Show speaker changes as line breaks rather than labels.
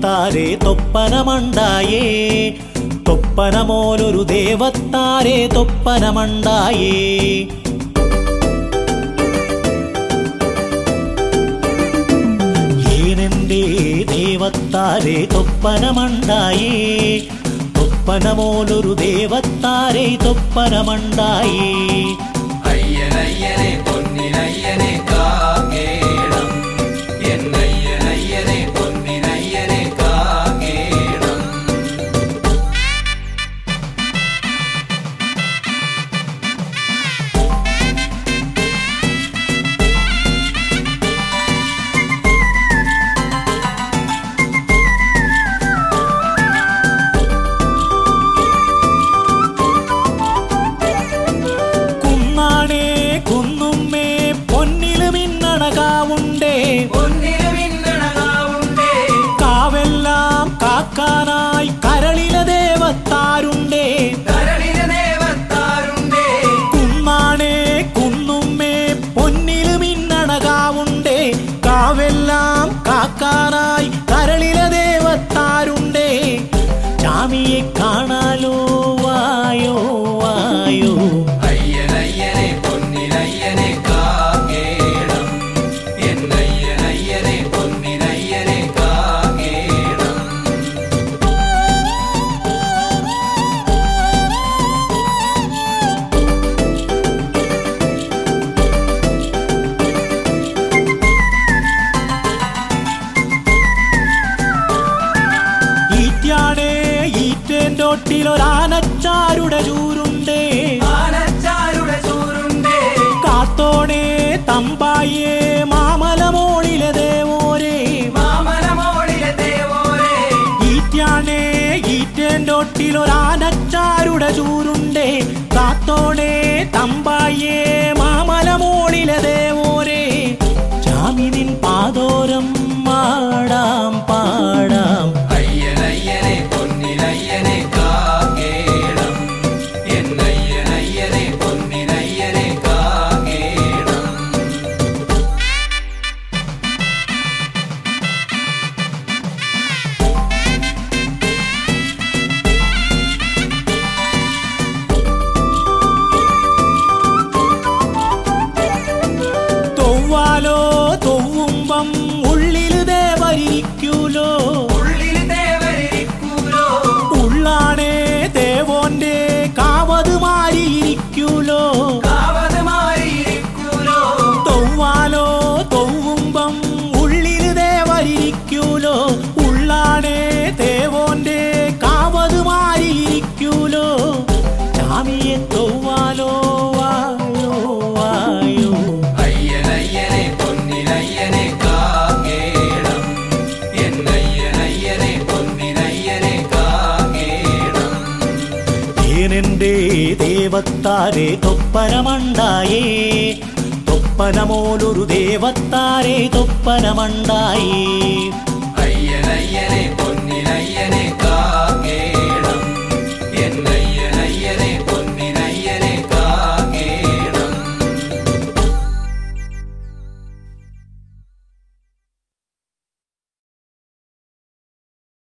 ദേവത്താരെ തൊപ്പനമണ്ടായേ തൊപ്പനമോലൊരു ദേവത്താരെ തൊപ്പനമണ്ടായേ ഏനെന്റെ ദേവത്താരെ തൊപ്പനമണ്ടായേ തൊപ്പനമോലൊരു ദേവത്താരെ തൊപ്പനമണ്ടായേ
അയ്യനയ്യനെ പൊന്നിനയ്യനെ കാകേണം എന്നയ്യനയ്യനെ പൊന്നിനയ്യനെ കാകേണം
കുന്നാണേ കുന്നുമ്മേ പൊന്നില് മിന്നണകാവുണ്ടേ
പൊന്നിനു മിന്നണകാവുണ്ടേ
കാവെല്ലാം കാക്കാനായി കരളിലെ ദേവത്താരുണ്ടേ
കരളിലെ ദേവത്താരുണ്ടേ
കുന്നാണേ കുന്നുമ്മേ പൊന്നില് മിന്നണകാവുണ്ടേ കാവെല്ലാം കാക്കാനായി കരളിലെ ദേവത്താരുണ്ടേ ചാമിയെ കാണാലോ വായോ വായോ
അയ്യനയ്യനെ പൊന്നിനയ്യനെ കാകേണം എന്നയ്യനയ്യനെ പൊന്നിനയ്യനെ കാകേണം
ഈറ്റാണേ ഈറ്റേൻ്റൊട്ടിലൊരാനച്ചാരുടെ ചൂരുണ്ടേ
ആനച്ചാരുടെ ചൂരുണ്ടേ
കാത്തോണേ തമ്പായേ മാമലമോളിലെ ദേവോരേ
മാമലമോളിലെ ദേവോരേ
ഈറ്റാണേ ഈറ്റേൻ്റൊട്ടിലൊരാനച്ചാരുടെ ചൂരുണ്ടേ കാത്തോണേ തമ്പായേ മാമലമോളിലെ ദേവോരേ ജാമിനിൻ പാതോരം മാടാം പാടാം
അയ്യനയ്യനെ പൊന്നിനയ്യനെ കാകേണം എന്നയ്യനയ്യനെ പൊന്നിനയ്യനെ കാകേണം
തൊവ്വാലോ തൊവ്വുമ്പം ഉള്ളില് ദേവരിക്കൂലോ
ഉള്ളിൽ ദേവരിക്കൂലോ
ഉള്ളാണേ ദേവോന്റെ കാവത് മാറിയിരിക്കൂലോ
കാവത് മാറിയിരിക്കൂലോ
തൊവ്വാലോ തൊവ്വുമ്പം ഉള്ളില് ദേവരിക്കൂലോ ഉള്ളാണേ ദേവോന്റെ കാവത് മാറിയിരിക്കൂലോ ചാമിയെ തൊവ്വാലോ വായോ വായോ
അയ്യനയ്യനെ പൊന്നിനയ്യനെ കാകേണം എന്നയ്യനയ്യനെ പൊന്നിനയ്യനെ കാകേണം
ഏനെന്റെ ദേവത്താരെ തൊപ്പനമണ്ടായേ തൊപ്പനമോലൊരു ദേവത്താരെ തൊപ്പനമണ്ടായേ
അയ്യനയ്യനെ